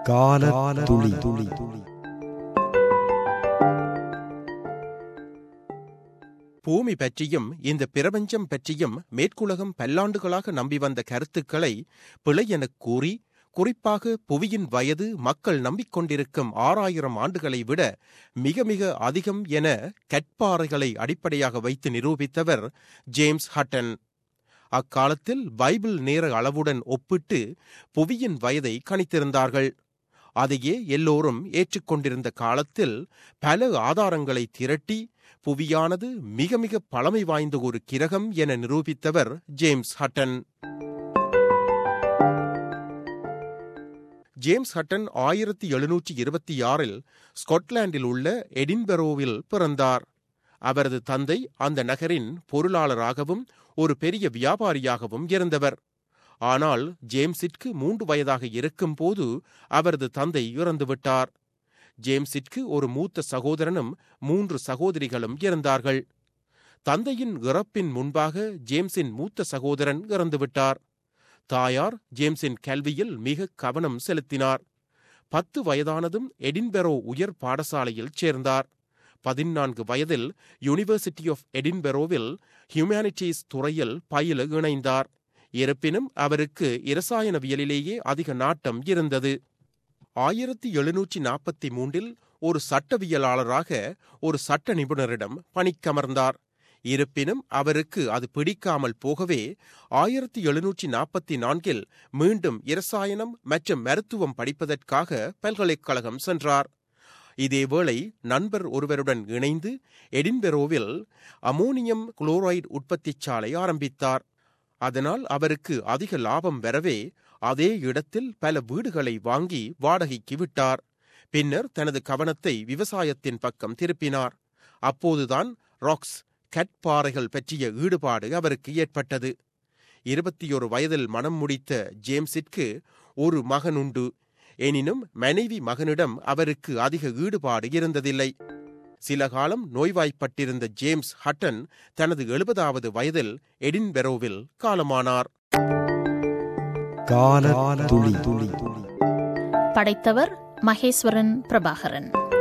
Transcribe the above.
கால துளி துளி பூமி பற்றியும் இந்த பிரபஞ்சம் பற்றியும் மேற்குலகம் பல்லாண்டுகளாக நம்பி வந்த கருத்துக்களை பிழை எனக் கூறி குறிப்பாக புவியின் வயது மக்கள் நம்பிக்கொண்டிருக்கும் ஆறாயிரம் ஆண்டுகளை விட மிக மிக அதிகம் என கற்பாறைகளை அடிப்படையாக வைத்து நிரூபித்தவர் ஜேம்ஸ் ஹட்டன் அக்காலத்தில் பைபிள் நேர அளவுடன் ஒப்பிட்டு புவியின் வயதை கணித்திருந்தார்கள் அதையே எல்லோரும் ஏற்றுக்கொண்டிருந்த காலத்தில் பல ஆதாரங்களை திரட்டி புவியானது மிக மிக பழமை வாய்ந்த ஒரு கிரகம் என நிரூபித்தவர் ஜேம்ஸ் ஹட்டன் ஜேம்ஸ் ஹட்டன் ஆயிரத்தி எழுநூற்றி இருபத்தி ஆறில் ஸ்காட்லாந்தில் உள்ள எடின்பெரோவில் பிறந்தார் அவரது தந்தை அந்த நகரின் பொருளாளராகவும் ஒரு பெரிய வியாபாரியாகவும் இருந்தவர் ஆனால் ஜேம்ஸிற்கு மூன்று வயதாக இருக்கும்போது அவரது தந்தை இறந்துவிட்டார் ஜேம்ஸிற்கு ஒரு மூத்த சகோதரனும் மூன்று சகோதரிகளும் இருந்தார்கள் தந்தையின் இறப்பின் முன்பாக ஜேம்ஸின் மூத்த சகோதரன் இறந்துவிட்டார் தாயார் ஜேம்ஸின் கல்வியில் மிக கவனம் செலுத்தினார் பத்து வயதானதும் எடின்பெரோ உயர் பாடசாலையில் சேர்ந்தார் பதினான்கு வயதில் யூனிவர்சிட்டி ஆஃப் எடின்பெரோவில் ஹியூமானிட்டிஸ் துறையில் பயில இணைந்தார் இருப்பினும் அவருக்கு இரசாயனவியலிலேயே அதிக நாட்டம் இருந்தது ஆயிரத்தி எழுநூற்றி நாற்பத்தி மூன்றில் ஒரு சட்டவியலாளராக ஒரு சட்ட நிபுணரிடம் பணிக்கமர்ந்தார் இருப்பினும் அவருக்கு அது பிடிக்காமல் போகவே ஆயிரத்தி எழுநூற்றி நாற்பத்தி நான்கில் மீண்டும் இரசாயனம் மற்றும் மருத்துவம் படிப்பதற்காக பல்கலைக்கழகம் சென்றார் இதேவேளை நண்பர் ஒருவருடன் இணைந்து எடின்பெரோவில் அமோனியம் குளோரைடு உற்பத்திச் சாலை ஆரம்பித்தார் அதனால் அவருக்கு அதிக லாபம் வரவே அதே இடத்தில் பல வீடுகளை வாங்கி வாடகைக்கு விட்டார் பின்னர் தனது கவனத்தை விவசாயத்தின் பக்கம் திருப்பினார் அப்போதுதான் ராக்ஸ் கட்பாறைகள் பற்றிய ஈடுபாடு அவருக்கு ஏற்பட்டது இருபத்தியொரு வயதில் மனம் முடித்த ஜேம்ஸிற்கு ஒரு மகன் உண்டு எனினும் மனைவி மகனிடம் அவருக்கு அதிக ஈடுபாடு இருந்ததில்லை சில காலம் நோய்வாய்ப்பட்டிருந்த ஜேம்ஸ் ஹட்டன் தனது எழுபதாவது வயதில் எடின்பெரோவில் காலமானார் கால துளி துளி படைத்தவர் மகேஸ்வரன் பிரபாகரன்